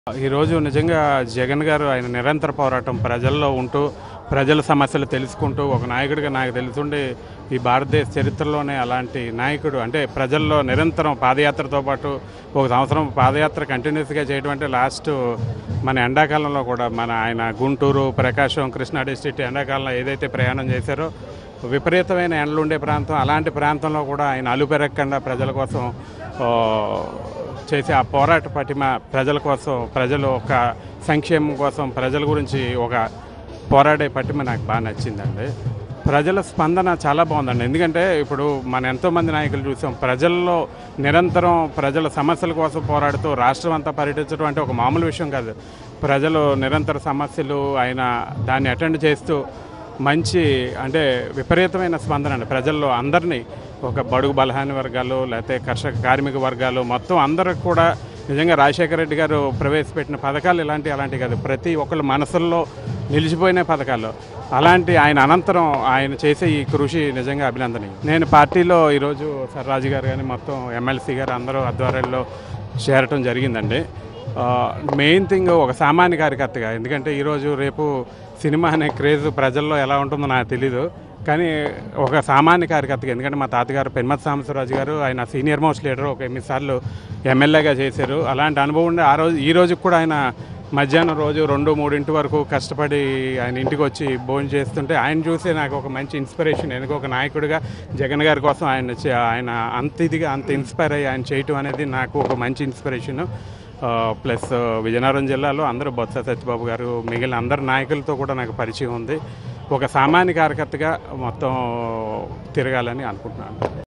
ఈరోజు నిజంగా జగన్ గారు ఆయన నిరంతర పోరాటం ప్రజల్లో ఉంటూ ప్రజల సమస్యలు తెలుసుకుంటూ ఒక నాయకుడిగా నాకు తెలుసుండి ఈ భారతదేశ చరిత్రలోనే అలాంటి నాయకుడు అంటే ప్రజల్లో నిరంతరం పాదయాత్రతో పాటు ఒక సంవత్సరం పాదయాత్ర కంటిన్యూస్గా చేయడం అంటే లాస్ట్ మన ఎండాకాలంలో కూడా మన ఆయన గుంటూరు ప్రకాశం కృష్ణా డిస్ట్రిక్ట్ ఎండాకాలంలో ఏదైతే ప్రయాణం చేశారో విపరీతమైన ఎండలు ఉండే ప్రాంతం అలాంటి ప్రాంతంలో కూడా ఆయన అలుపెరగకుండా ప్రజల కోసం ఆ, చేసే ఆ పోరాట పటిమ ప్రజల కోసం ప్రజలు ఒక సంక్షేమం కోసం ప్రజల గురించి ఒక పోరాడే పటిమ నాకు బాగా నచ్చిందండి ప్రజల స్పందన చాలా బాగుందండి ఎందుకంటే ఇప్పుడు మన ఎంతోమంది నాయకులు చూసాం ప్రజల్లో నిరంతరం ప్రజల సమస్యల కోసం పోరాడుతూ రాష్ట్రం అంతా పర్యటించడం అంటే ఒక మామూలు విషయం కాదు ప్రజలు నిరంతర సమస్యలు ఆయన దాన్ని అటెండ్ చేస్తూ మంచి అంటే విపరీతమైన స్పందన అండి ప్రజల్లో అందరినీ ఒక బడుగు బలహాని వర్గాలు లేకపోతే కర్షక కార్మిక వర్గాలు మొత్తం అందరికి కూడా నిజంగా రాజశేఖర రెడ్డి గారు ప్రవేశపెట్టిన పథకాలు ఇలాంటి అలాంటివి కాదు ప్రతి ఒక్కళ్ళ మనసుల్లో నిలిచిపోయిన పథకాలు అలాంటి ఆయన అనంతరం ఆయన చేసే ఈ కృషి నిజంగా అభినందనీయం నేను పార్టీలో ఈరోజు సర్రాజు గారు కానీ మొత్తం ఎమ్మెల్సీ గారు అందరూ ఆధ్వర్యంలో చేరటం జరిగిందండి ఆ, మెయిన్ థింగ్ ఒక సామాన్య కార్యకర్తగా ఎందుకంటే ఈరోజు రేపు సినిమా అనే క్రేజ్ ప్రజల్లో ఎలా ఉంటుందో నాకు తెలీదు కానీ ఒక సామాన్య కార్యకర్తగా ఎందుకంటే మా తాతగారు పెన్మత్ సాంబశివరాజు గారు ఆయన సీనియర్ మోస్ట్ లీడర్ ఒక ఎనిమిది సార్లు ఎమ్మెల్యేగా చేశారు అలాంటి అనుభవం ఉండి ఆ రోజు ఈ రోజు కూడా ఆయన మధ్యాహ్నం రోజు రెండు మూడింటి వరకు కష్టపడి ఆయన ఇంటికి వచ్చి భోజనం చేస్తుంటే ఆయన చూసే నాకు ఒక మంచి ఇన్స్పిరేషన్ ఎందుకు ఒక నాయకుడిగా జగన్ గారి కోసం ఆయన చే- ఆయన అంత ఇదిగా అంత ఇన్స్పైర్ అయ్యి ఆయన చేయటం అనేది నాకు ఒక మంచి ఇన్స్పిరేషన్ ప్లస్ విజయనగరం జిల్లాలో అందరూ బొత్స సత్యబాబు గారు మిగిలిన అందరు నాయకులతో కూడా నాకు పరిచయం ఉంది ఒక సామాన్య కార్యకర్తగా మొత్తం తిరగాలని అనుకుంటున్నాను